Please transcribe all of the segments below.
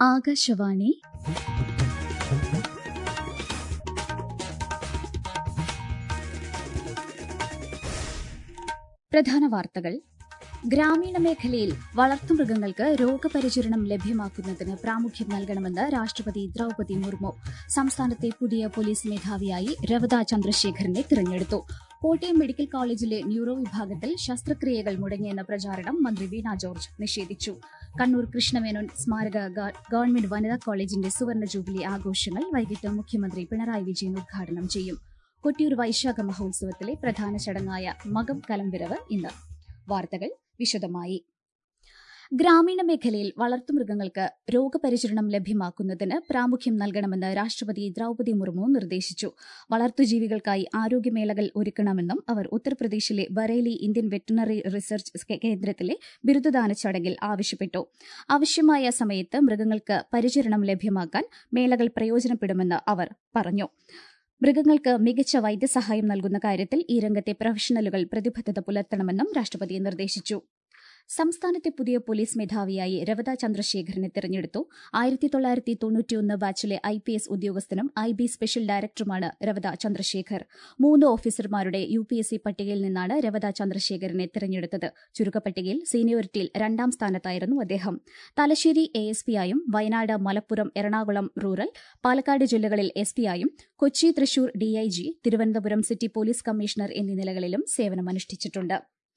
ആകാശവാണി പ്രധാന വാർത്തകൾ ഗ്രാമീണ മേഖലയിൽ വളർത്തുമൃഗങ്ങൾക്ക് രോഗപരിചരണം ലഭ്യമാക്കുന്നതിന് പ്രാമുഖ്യം നൽകണമെന്ന് രാഷ്ട്രപതി ദ്രൌപതി മുർമു സംസ്ഥാനത്തെ പുതിയ പോലീസ് മേധാവിയായി രവത ചന്ദ്രശേഖരനെ തിരഞ്ഞെടുത്തു കോട്ടയം മെഡിക്കൽ കോളേജിലെ ന്യൂറോ വിഭാഗത്തിൽ ശസ്ത്രക്രിയകൾ മുടങ്ങിയെന്ന പ്രചാരണം മന്ത്രി വീണ ജോർജ് നിഷേധിച്ചു കണ്ണൂർ കൃഷ്ണമേനോൻ സ്മാരക ഗവൺമെന്റ് വനിതാ കോളേജിന്റെ സുവർണ ജൂബിലി ആഘോഷങ്ങൾ വൈകിട്ട് മുഖ്യമന്ത്രി പിണറായി വിജയൻ ഉദ്ഘാടനം ചെയ്യും കൊട്ടിയൂർ വൈശാഖ മഹോത്സവത്തിലെ പ്രധാന ചടങ്ങായ മകം കലംവിരവ് ഇന്ന് വാർത്തകൾ വിശദമായി ഗ്രാമീണ മേഖലയിൽ വളർത്തുമൃഗങ്ങൾക്ക് രോഗപരിചരണം ലഭ്യമാക്കുന്നതിന് പ്രാമുഖ്യം നൽകണമെന്ന് രാഷ്ട്രപതി ദ്രൌപതി മുർമു നിർദ്ദേശിച്ചു വളർത്തുജീവികൾക്കായി ആരോഗ്യമേളകൾ ഒരുക്കണമെന്നും അവർ ഉത്തർപ്രദേശിലെ ബറേലി ഇന്ത്യൻ വെറ്റിനറി റിസർച്ച് കേന്ദ്രത്തിലെ ബിരുദദാന ചടങ്ങിൽ ആവശ്യപ്പെട്ടു ആവശ്യമായ സമയത്ത് മൃഗങ്ങൾക്ക് പരിചരണം ലഭ്യമാക്കാൻ മേളകൾ പ്രയോജനപ്പെടുമെന്ന് അവർ പറഞ്ഞു മൃഗങ്ങൾക്ക് മികച്ച വൈദ്യസഹായം നൽകുന്ന കാര്യത്തിൽ ഈ രംഗത്തെ പ്രൊഫഷണലുകൾ പ്രതിബദ്ധത പുലർത്തണമെന്നും രാഷ്ട്രപതി നിർദ്ദേശിച്ചു സംസ്ഥാനത്തെ പുതിയ പോലീസ് മേധാവിയായി രവത ചന്ദ്രശേഖരനെ തെരഞ്ഞെടുത്തു ആയിരത്തി തൊള്ളായിരത്തി തൊണ്ണൂറ്റിയൊന്ന് ബാച്ചിലെ ഐ പി എസ് ഉദ്യോഗസ്ഥനും ഐ ബി സ്പെഷ്യൽ ഡയറക്ടറുമാണ് രവത ചന്ദ്രശേഖർ മൂന്ന് ഓഫീസർമാരുടെ യു പി എസ് സി പട്ടികയിൽ നിന്നാണ് രവത ചന്ദ്രശേഖരനെ തെരഞ്ഞെടുത്തത് ചുരുക്കപ്പട്ടികയിൽ സീനിയോറിറ്റിയിൽ രണ്ടാം സ്ഥാനത്തായിരുന്നു അദ്ദേഹം തലശ്ശേരി എ എസ് പിയായും വയനാട് മലപ്പുറം എറണാകുളം റൂറൽ പാലക്കാട് ജില്ലകളിൽ എസ് പിയായും Kochi Thrissur DIG Thiruvananthapuram city police commissioner എന്നീ നിലകളിലും സേവനമനുഷ്ഠിച്ചിട്ടുണ്ട്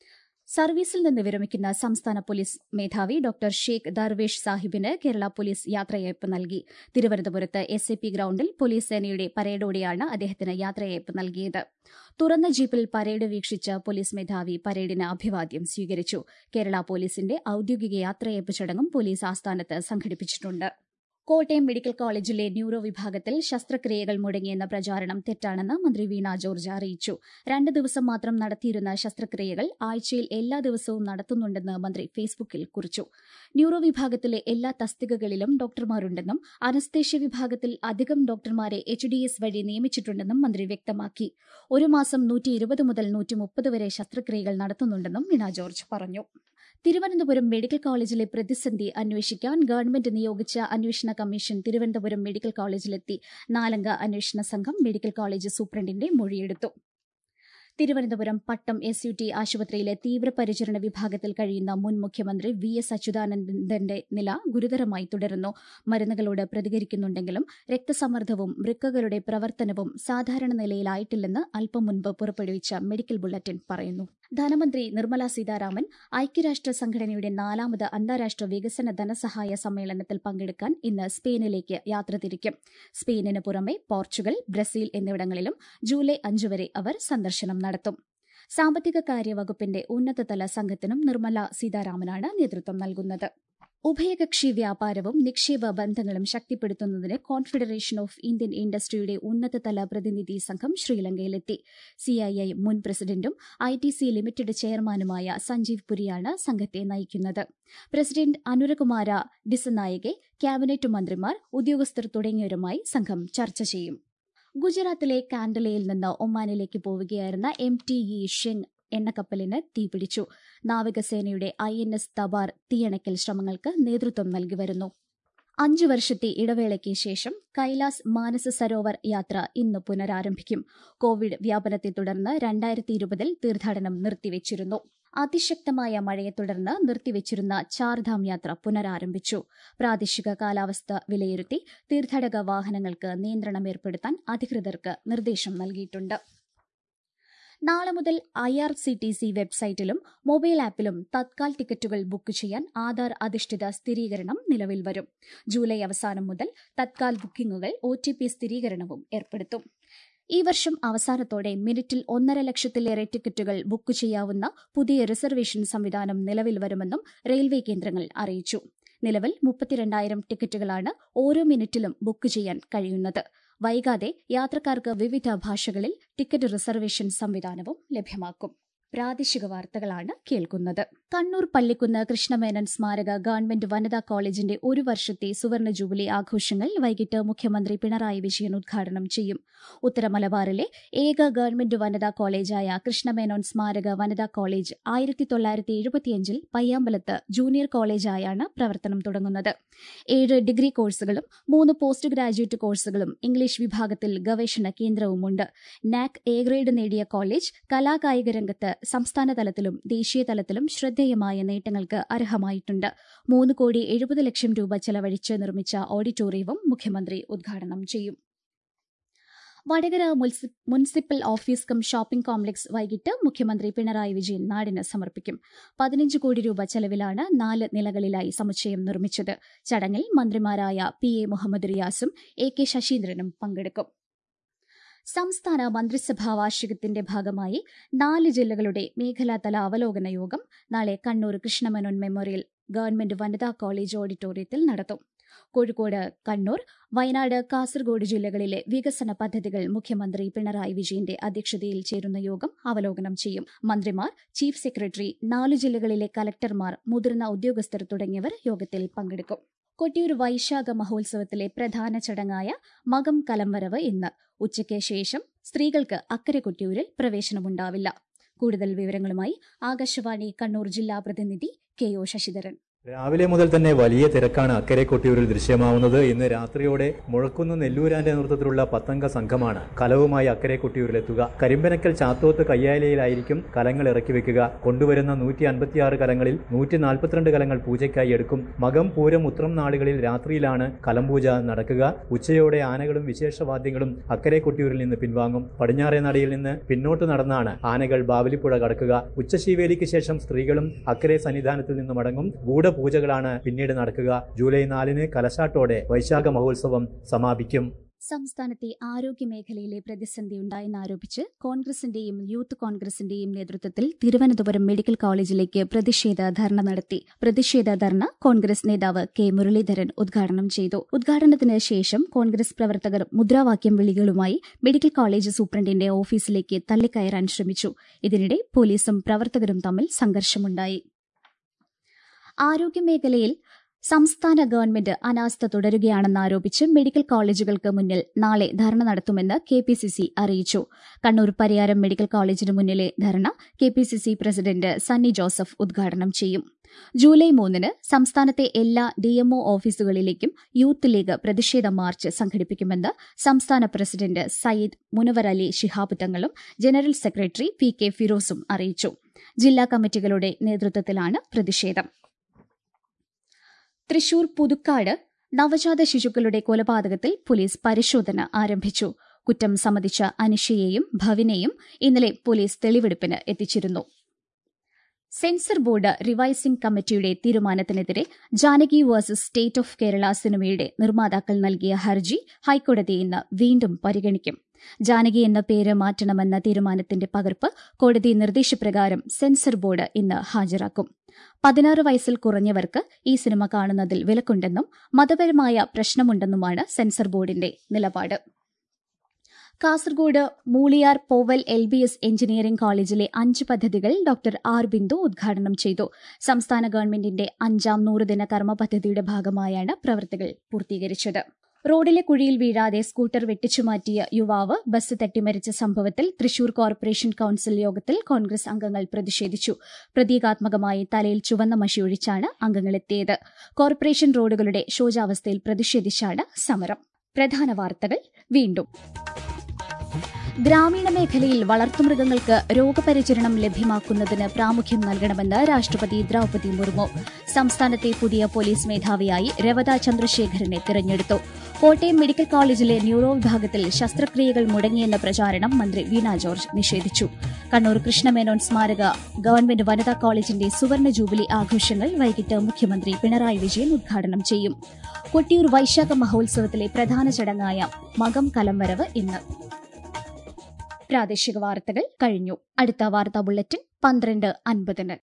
സർവീസിൽ നിന്ന് വിരമിക്കുന്ന സംസ്ഥാന പോലീസ് മേധാവി ഡോക്ടർ ഷേഖ് ദർവേഷ് സാഹിബിന് കേരള പോലീസ് യാത്രയയപ്പ് നൽകി തിരുവനന്തപുരത്ത് എസ് എ പി ഗ്രൌണ്ടിൽ പോലീസ് സേനയുടെ പരേഡോടെയാണ് അദ്ദേഹത്തിന് യാത്രയയപ്പ് നൽകിയത് തുറന്ന ജീപ്പിൽ പരേഡ് വീക്ഷിച്ച പോലീസ് മേധാവി പരേഡിന് അഭിവാദ്യം സ്വീകരിച്ചു കേരള പോലീസിന്റെ ഔദ്യോഗിക യാത്രയയപ്പ് ചടങ്ങും പോലീസ് ആസ്ഥാനത്ത് സംഘടിപ്പിച്ചിട്ടുണ്ട് കോട്ടയം മെഡിക്കൽ കോളേജിലെ ന്യൂറോ വിഭാഗത്തിൽ ശസ്ത്രക്രിയകൾ മുടങ്ങിയെന്ന പ്രചാരണം തെറ്റാണെന്ന് മന്ത്രി വീണ ജോർജ് അറിയിച്ചു രണ്ട് ദിവസം മാത്രം നടത്തിയിരുന്ന ശസ്ത്രക്രിയകൾ ആഴ്ചയിൽ എല്ലാ ദിവസവും നടത്തുന്നുണ്ടെന്ന് മന്ത്രി ഫേസ്ബുക്കിൽ കുറിച്ചു ന്യൂറോ വിഭാഗത്തിലെ എല്ലാ തസ്തികകളിലും ഡോക്ടർമാരുണ്ടെന്നും അനസ്തേഷ്യ വിഭാഗത്തിൽ അധികം ഡോക്ടർമാരെ എച്ച് ഡി എസ് വഴി നിയമിച്ചിട്ടുണ്ടെന്നും മന്ത്രി വ്യക്തമാക്കി ഒരു മാസം നൂറ്റി ഇരുപത് മുതൽ നൂറ്റി മുപ്പത് വരെ ശസ്ത്രക്രിയകൾ നടത്തുന്നുണ്ടെന്നും വീണ ജോർജ് പറഞ്ഞു തിരുവനന്തപുരം മെഡിക്കൽ കോളേജിലെ പ്രതിസന്ധി അന്വേഷിക്കാൻ ഗവൺമെന്റ് നിയോഗിച്ച അന്വേഷണ കമ്മീഷൻ തിരുവനന്തപുരം മെഡിക്കൽ കോളേജിലെത്തി നാലംഗ അന്വേഷണ സംഘം മെഡിക്കൽ കോളേജ് സൂപ്രണ്ടിന്റെ മൊഴിയെടുത്തു Thiruvananthapuram Pattom S U T ആശുപത്രിയിലെ തീവ്രപരിചരണ വിഭാഗത്തിൽ കഴിയുന്ന മുൻ മുഖ്യമന്ത്രി വി എസ് അച്യുതാനന്ദന്റെ നില ഗുരുതരമായി തുടരുന്നു മരുന്നുകളോട് പ്രതികരിക്കുന്നുണ്ടെങ്കിലും രക്തസമ്മർദ്ദവും വൃക്കകളുടെ പ്രവർത്തനവും സാധാരണ നിലയിലായിട്ടില്ലെന്ന് അല്പം മുൻപ് പുറപ്പെടുവിച്ച മെഡിക്കൽ ബുള്ളറ്റിൻ പറയുന്നു ധനമന്ത്രി നിർമ്മല സീതാരാമൻ ഐക്യരാഷ്ട്ര സംഘടനയുടെ നാലാമത് അന്താരാഷ്ട്ര വികസന ധനസഹായ സമ്മേളനത്തിൽ പങ്കെടുക്കാൻ ഇന്ന് സ്പെയിനിലേക്ക് യാത്ര തിരിക്കും സ്പെയിനിന് പുറമെ പോർച്ചുഗൽ ബ്രസീൽ എന്നിവിടങ്ങളിലും ജൂലൈ അഞ്ച് വരെ അവർ സന്ദർശനം നടത്തും സാമ്പത്തിക കാര്യ വകുപ്പിന്റെ ഉന്നതതല സംഘത്തിനും നിർമ്മല സീതാരാമനാണ് നേതൃത്വം നൽകുന്നത് ഉഭയകക്ഷി വ്യാപാരവും നിക്ഷേപ ബന്ധങ്ങളും ശക്തിപ്പെടുത്തുന്നതിന് കോൺഫെഡറേഷൻ ഓഫ് ഇന്ത്യൻ ഇൻഡസ്ട്രിയുടെ ഉന്നതതല പ്രതിനിധി സംഘം ശ്രീലങ്കയിലെത്തി സിഐഐ മുൻ പ്രസിഡന്റും ഐ ടി സി ലിമിറ്റഡ് ചെയർമാനുമായ സഞ്ജീവ് പുരിയാണ് സംഘത്തെ നയിക്കുന്നത് പ്രസിഡന്റ് അനുരകുമാര ഡിസനായകെ ക്യാബിനറ്റ് മന്ത്രിമാർ ഉദ്യോഗസ്ഥർ തുടങ്ങിയവരുമായി സംഘം ചർച്ച ചെയ്യും ഗുജറാത്തിലെ കാൻഡലയിൽ നിന്ന് ഒമാനിലേക്ക് പോവുകയായിരുന്ന എം ടി ഇ ഷെങ് എണ്ണക്കപ്പലിന് തീപിടിച്ചു നാവികസേനയുടെ ഐ എൻ എസ് തബാർ തീയണയ്ക്കൽ ശ്രമങ്ങൾക്ക് നേതൃത്വം നൽകി വരുന്നു അഞ്ചു വർഷത്തെ ഇടവേളയ്ക്ക് ശേഷം കൈലാസ് മാനസ സരോവർ യാത്ര ഇന്ന് പുനരാരംഭിക്കും കോവിഡ് വ്യാപനത്തെ തുടർന്ന് രണ്ടായിരത്തി ഇരുപതിൽ തീർത്ഥാടനം നിർത്തിവച്ചിരുന്നു അതിശക്തമായ മഴയെ തുടർന്ന് നിർത്തിവച്ചിരുന്ന ചാർധാം യാത്ര പുനരാരംഭിച്ചു പ്രാദേശിക കാലാവസ്ഥ വിലയിരുത്തി തീർത്ഥാടക വാഹനങ്ങൾക്ക് നിയന്ത്രണം ഏർപ്പെടുത്താൻ അധികൃതർക്ക് നിർദ്ദേശം നൽകിയിട്ടുണ്ട് നാളെ മുതൽ I R C T C വെബ്സൈറ്റിലും മൊബൈൽ ആപ്പിലും തത്കാൽ ടിക്കറ്റുകൾ ബുക്ക് ചെയ്യാൻ ആധാർ അധിഷ്ഠിത സ്ഥിരീകരണം നിലവിൽ വരും ജൂലൈ അവസാനം മുതൽ തത്കാൽ ബുക്കിംഗുകൾ ഒ ടി പി സ്ഥിരീകരണവും ഏർപ്പെടുത്തും ഈ വർഷം അവസാനത്തോടെ മിനിറ്റിൽ ഒന്നര ലക്ഷത്തിലേറെ ടിക്കറ്റുകൾ ബുക്ക് ചെയ്യാവുന്ന പുതിയ റിസർവേഷൻ സംവിധാനം നിലവിൽ വരുമെന്നും റെയിൽവേ കേന്ദ്രങ്ങൾ അറിയിച്ചു നിലവിൽ മുപ്പത്തിരണ്ടായിരം ടിക്കറ്റുകളാണ് ഓരോ മിനിറ്റിലും ബുക്ക് ചെയ്യാൻ കഴിയുന്നത് വൈകാതെ യാത്രക്കാർക്ക് വിവിധ ഭാഷകളിൽ ടിക്കറ്റ് റിസർവേഷൻ സംവിധാനവും ലഭ്യമാക്കും പ്രാദേശിക വാർത്തകളാണ് കേൾക്കുന്നത് കണ്ണൂർ പള്ളിക്കുന്ന് കൃഷ്ണമേനൻ സ്മാരക ഗവൺമെന്റ് വനിതാ കോളേജിന്റെ ഒരു വർഷത്തെ സുവർണ ജൂബിലി ആഘോഷങ്ങൾ വൈകിട്ട് മുഖ്യമന്ത്രി പിണറായി വിജയൻ ഉദ്ഘാടനം ചെയ്യും ഉത്തര മലബാറിലെ ഏക ഗവൺമെന്റ് വനിതാ കോളേജായ കൃഷ്ണമേനോൻ സ്മാരക വനിതാ കോളേജ് ആയിരത്തി തൊള്ളായിരത്തി എഴുപത്തിയഞ്ചിൽ പയ്യാമ്പലത്ത് ജൂനിയർ കോളേജായാണ് പ്രവർത്തനം തുടങ്ങുന്നത് ഏഴ് ഡിഗ്രി കോഴ്സുകളും മൂന്ന് പോസ്റ്റ് ഗ്രാജുവേറ്റ് കോഴ്സുകളും ഇംഗ്ലീഷ് വിഭാഗത്തിൽ ഗവേഷണ കേന്ദ്രവുമുണ്ട് നാക് എ ഗ്രേഡ് നേടിയ കോളേജ് കലാകായിക രംഗത്ത് സംസ്ഥാന തലത്തിലും ദേശീയ തലത്തിലും ശ്രദ്ധേയമായ നേട്ടങ്ങൾക്ക് അർഹമായിട്ടുണ്ട് മൂന്ന് കോടി എഴുപത് ലക്ഷം രൂപ ചെലവഴിച്ച് നിർമ്മിച്ച ഓഡിറ്റോറിയവും മുഖ്യമന്ത്രി ഉദ്ഘാടനം ചെയ്യും Vadakara municipal office cum shopping complex വൈകിട്ട് മുഖ്യമന്ത്രി പിണറായി വിജയൻ നാടിന് സമർപ്പിക്കും പതിനഞ്ച് കോടി രൂപ ചെലവിലാണ് നാല് നിലകളിലായി സമുച്ചയം നിർമ്മിച്ചത് ചടങ്ങിൽ മന്ത്രിമാരായ പി എ മുഹമ്മദ് റിയാസും എ കെ ശശീന്ദ്രനും പങ്കെടുക്കും സംസ്ഥാന മന്ത്രിസഭാ വാർഷികത്തിന്റെ ഭാഗമായി നാല് ജില്ലകളുടെ മേഖലാതല അവലോകന യോഗം നാളെ കണ്ണൂർ കൃഷ്ണമേനോൻ മെമ്മോറിയൽ ഗവൺമെന്റ് വനിതാ കോളേജ് ഓഡിറ്റോറിയത്തിൽ നടത്തും കോഴിക്കോട് കണ്ണൂർ വയനാട് കാസർഗോഡ് ജില്ലകളിലെ വികസന പദ്ധതികൾ മുഖ്യമന്ത്രി പിണറായി വിജയന്റെ അധ്യക്ഷതയിൽ ചേരുന്ന യോഗം അവലോകനം ചെയ്യും മന്ത്രിമാർ ചീഫ് സെക്രട്ടറി നാലു ജില്ലകളിലെ കലക്ടർമാർ മുതിർന്ന ഉദ്യോഗസ്ഥർ തുടങ്ങിയവർ യോഗത്തിൽ പങ്കെടുക്കും കൊട്ടിയൂർ വൈശാഖ മഹോത്സവത്തിലെ പ്രധാന ചടങ്ങായ മകം കലംവരവ് ഇന്ന് ഉച്ചയ്ക്ക് ശേഷം സ്ത്രീകൾക്ക് അക്കരെ കൊട്ടിയൂരിൽ പ്രവേശനമുണ്ടാവില്ല കൂടുതൽ വിവരങ്ങളുമായി ആകാശവാണി കണ്ണൂർ ജില്ലാ പ്രതിനിധി കെ ഒ ശശിധരൻ രാവിലെ മുതൽ തന്നെ വലിയ തിരക്കാണ് അക്കരെ കൊട്ടിയൂരിൽ ദൃശ്യമാവുന്നത് ഇന്ന് രാത്രിയോടെ മുഴക്കുന്ന് നെല്ലൂരാന്റെ നേതൃത്വത്തിലുള്ള പത്തംഗ സംഘമാണ് കലവുമായി അക്കരെ കൊട്ടിയൂരിലെത്തുക കരിമ്പനക്കൽ ചാത്തോത്ത് കയ്യാലയിലായിരിക്കും കലങ്ങൾ ഇറക്കി വെക്കുക കൊണ്ടുവരുന്ന നൂറ്റി അൻപത്തിയാറ് കലങ്ങളിൽ നൂറ്റി നാൽപ്പത്തിരണ്ട് കലങ്ങൾ പൂജയ്ക്കായി എടുക്കും മകം പൂരം ഉത്രം നാളുകളിൽ രാത്രിയിലാണ് കലംപൂജ നടക്കുക ഉച്ചയോടെ ആനകളും വിശേഷവാദ്യങ്ങളും അക്കരെ കൊട്ടിയൂരിൽ നിന്ന് പിൻവാങ്ങും പടിഞ്ഞാറേ നടയിൽ നിന്ന് പിന്നോട്ട് നടന്നാണ് ആനകൾ ബാവലിപ്പുഴ കടക്കുക ഉച്ചശീവേലിക്ക് ശേഷം സ്ത്രീകളും അക്കരെ സന്നിധാനത്തിൽ നിന്ന് മടങ്ങും ഗൂഢ പൂജകളാണ് പിന്നീട് നടക്കുക ജൂലൈ നാലിന് കലശാട്ടോടെ വൈശാഖ മഹോത്സവം സമാപിക്കും സംസ്ഥാനത്തെ ആരോഗ്യ മേഖലയിലെ പ്രതിസന്ധി ഉണ്ടായെന്നാരോപിച്ച് കോൺഗ്രസിന്റെയും യൂത്ത് കോൺഗ്രസിന്റെയും നേതൃത്വത്തിൽ തിരുവനന്തപുരം മെഡിക്കൽ കോളേജിലേക്ക് പ്രതിഷേധ ധർണ നടത്തി പ്രതിഷേധ ധർണ കോൺഗ്രസ് നേതാവ് കെ മുരളീധരൻ ഉദ്ഘാടനം ചെയ്തു ഉദ്ഘാടനത്തിന് ശേഷം കോൺഗ്രസ് പ്രവർത്തകർ മുദ്രാവാക്യം വിളികളുമായി മെഡിക്കൽ കോളേജ് സൂപ്രണ്ടിന്റെ ഓഫീസിലേക്ക് തള്ളിക്കയറാൻ ശ്രമിച്ചു ഇതിനിടെ പോലീസും പ്രവർത്തകരും തമ്മിൽ സംഘർഷമുണ്ടായി ആരോഗ്യമേഖലയിൽ സംസ്ഥാന ഗവൺമെന്റ് അനാസ്ഥ തുടരുകയാണെന്നാരോപിച്ച് മെഡിക്കൽ കോളേജുകൾക്ക് മുന്നിൽ നാളെ ധർണ നടത്തുമെന്ന് കെ പി സി സി അറിയിച്ചു കണ്ണൂർ പരിയാരം മെഡിക്കൽ കോളേജിന് മുന്നിലെ dharna K P C C president Sunny Joseph ഉദ്ഘാടനം ചെയ്യും ജൂലൈ മൂന്നിന് സംസ്ഥാനത്തെ എല്ലാ ഡിഎംഒ ഓഫീസുകളിലേക്കും യൂത്ത് ലീഗ് പ്രതിഷേധ മാർച്ച് സംഘടിപ്പിക്കുമെന്ന് സംസ്ഥാന പ്രസിഡന്റ് സയ്യിദ് മുനവർ അലി ശിഹാബ് തങ്ങളും ജനറൽ സെക്രട്ടറി പി കെ ഫിറോസും അറിയിച്ചു ജില്ലാ കമ്മിറ്റികളുടെ നേതൃത്വത്തിലാണ് പ്രതിഷേധം തൃശൂർ പുതുക്കാട് നവജാത ശിശുക്കളുടെ കൊലപാതകത്തിൽ പോലീസ് പരിശോധന ആരംഭിച്ചു കുറ്റം സമ്മതിച്ച അനിഷയെയും ഭവിനെയും ഇന്നലെ പോലീസ് തെളിവെടുപ്പിന് എത്തിച്ചിരുന്നു സെൻസർ ബോർഡ് റിവൈസിംഗ് കമ്മിറ്റിയുടെ തീരുമാനത്തിനെതിരെ Janaki versus state of Kerala സിനിമയുടെ നിർമ്മാതാക്കൾ നൽകിയ ഹർജി ഹൈക്കോടതി ഇന്ന് വീണ്ടും പരിഗണിക്കും ജാനകി എന്ന പേര് മാറ്റണമെന്ന തീരുമാനത്തിന്റെ പകർപ്പ് കോടതി നിർദ്ദേശപ്രകാരം സെൻസർ ബോർഡ് ഇന്ന് ഹാജരാക്കും പതിനാറ് വയസ്സിൽ കുറഞ്ഞവർക്ക് ഈ സിനിമ കാണുന്നതിൽ വിലക്കുണ്ടെന്നും മതപരമായ പ്രശ്നമുണ്ടെന്നുമാണ് സെൻസർ ബോർഡിന്റെ നിലപാട് Kasaragod Muliyar Poval L B S engineering കോളേജിലെ അഞ്ച് പദ്ധതികൾ ഡോക്ടർ ആർ ബിന്ദു ഉദ്ഘാടനം ചെയ്തു സംസ്ഥാന ഗവൺമെന്റിന്റെ അഞ്ചാം നൂറുദിന കർമ്മ പദ്ധതിയുടെ ഭാഗമായാണ് പ്രവൃത്തികൾ പൂർത്തീകരിച്ചത് റോഡിലെ കുഴിയിൽ വീഴാതെ സ്കൂട്ടർ വെട്ടിച്ചുമാറ്റിയ യുവാവ് ബസ് തട്ടിമരിച്ച സംഭവത്തിൽ തൃശൂർ കോർപ്പറേഷൻ കൌൺസിൽ യോഗത്തിൽ കോൺഗ്രസ് അംഗങ്ങൾ പ്രതിഷേധിച്ചു പ്രതീകാത്മകമായി തലയിൽ ചുവന്ന മഷിയൊഴിച്ചാണ് അംഗങ്ങളെത്തിയത് കോർപ്പറേഷൻ റോഡുകളുടെ ശോചാവസ്ഥയിൽ പ്രതിഷേധിച്ചാണ് സമരം പ്രധാന വാർത്തകൾ വീണ്ടും ഗ്രാമീണ മേഖലയിൽ വളർത്തുമൃഗങ്ങൾക്ക് രോഗപരിചരണം ലഭ്യമാക്കുന്നതിന് പ്രാമുഖ്യം നൽകണമെന്ന് രാഷ്ട്രപതി ദ്രൌപതി മുർമു സംസ്ഥാനത്തെ പുതിയ പോലീസ് മേധാവിയായി രവത ചന്ദ്രശേഖരനെ തിരഞ്ഞെടുത്തു കോട്ടയം മെഡിക്കൽ കോളേജിലെ ന്യൂറോ വിഭാഗത്തിൽ ശസ്ത്രക്രിയകൾ മുടങ്ങിയെന്ന പ്രചാരണം മന്ത്രി വീണ ജോർജ് നിഷേധിച്ചു കണ്ണൂർ കൃഷ്ണമേനോൻ സ്മാരക ഗവൺമെന്റ് വനിതാ കോളേജിന്റെ സുവർണ ജൂബിലി ആഘോഷങ്ങൾ വൈകിട്ട് മുഖ്യമന്ത്രി പിണറായി വിജയൻ ഉദ്ഘാടനം ചെയ്യും കൊട്ടിയൂർ വൈശാഖ മഹോത്സവത്തിലെ പ്രധാന ചടങ്ങായ മകം കലംവരവ് ഇന്ന് പ്രാദേശിക വാർത്തകൾ കഴിഞ്ഞു അടുത്ത വാർത്താ ബുള്ളറ്റിൻ പന്ത്രണ്ട് അൻപതിന്